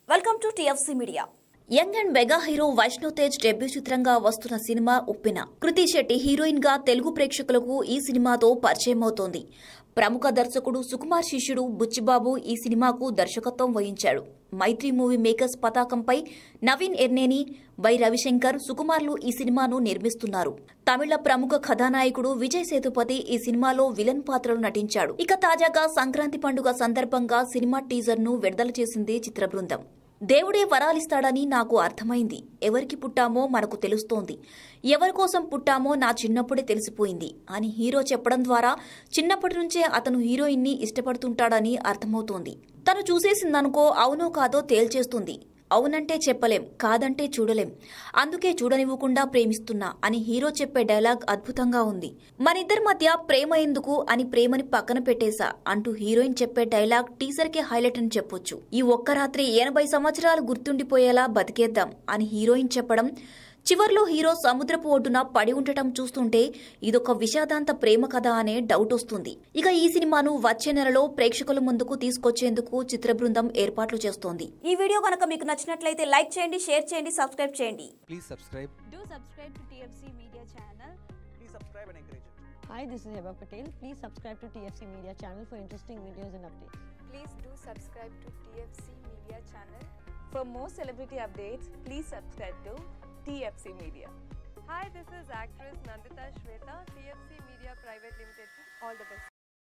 Welcome to TFC media young and mega hero Vaishnav Tej debut చిత్రంగా వస్తున్న cinema Uppena Krithi Shetty heroine గా తెలుగు ప్రేక్షకులకు ఈ సినిమాతో పరిచయం అవుతోంది ప్రముఖ దర్శకుడు సుకుమార్ శిష్యుడు బుచ్చిబాబు ఈ సినిమాకు దర్శకత్వం వహించాడు మైత్రి మూవీ మేకర్స్ పతాకంపై నవీన్ ఎర్నేని వై రవిశంకర్ సుకుమార్లు ఈ సినిమాను నిర్మిస్తున్నారు తమిళ ప్రముఖ కథానాయకుడు విజయ్ సేతుపతి ఈ సినిమాలో విలన్ పాత్రలో నటించాడు ఇక తాజాగా సంక్రాంతి పండుగ సందర్భంగా సినిమా టీజర్ ను విడుదల చేసింది చిత్ర బృందం దేవుడే వరాలిస్తాడని నాకు అర్థమైంది ఎవరికి పుట్టామో మనకు తెలుస్తోంది ఎవరి కోసం పుట్టామో నా చిన్నప్పుడే తెలిసిపోయింది అని హీరో చెప్పడం ద్వారా చిన్నప్పటి నుంచే అతను హీరోయిన్ని ఇష్టపడుతుంటాడని అర్థమవుతోంది తను చూసేసిందనుకో అవునో కాదో తేల్చేస్తుంది అవునంటే చెప్పలేం కాదంటే చూడలేం అందుకే చూడనివ్వకుండా ప్రేమిస్తున్నా అని హీరో చెప్పే డైలాగ్ అద్భుతంగా ఉంది మనిద్దరి మధ్య ప్రేమ ఎందుకు అని ప్రేమని పక్కన పెట్టేశా అంటూ హీరోయిన్ చెప్పే డైలాగ్ టీజర్ కే హైలైట్ అని చెప్పొచ్చు ఈ ఒక్క రాత్రి ఎనభై సంవత్సరాలు గుర్తుండిపోయేలా బతికేద్దాం అని హీరోయిన్ చెప్పడం చివర్లో హీరో సముద్రపు ఒడ్డున పడి ఉండటం చూస్తుంటే ఇదొక విషాదాంత ప్రేమ కథ అనే డౌట్ వస్తుంది ఇక ఈ సినిమాను వచ్చే నెలలో ప్రేక్షకుల ముందుకు తీసుకొచ్చేందుకు చిత్ర బృందం ఏర్పాట్లు చేస్తోంది ఈ వీడియో కనుక మీకు నచ్చినట్లయితే లైక్ చేయండి షేర్ చేయండి సబ్స్క్రైబ్ చేయండి Please subscribe. Do subscribe to TFC Media channel. Please subscribe and encourage it. Hi, this is Heba Patel. Please subscribe to TFC Media channel for interesting videos and updates. Please do subscribe to TFC Media channel. For more celebrity updates, please subscribe to TFC Media. Hi, this is actress Nandita Shweta, TFC Media Private Limited. All the best.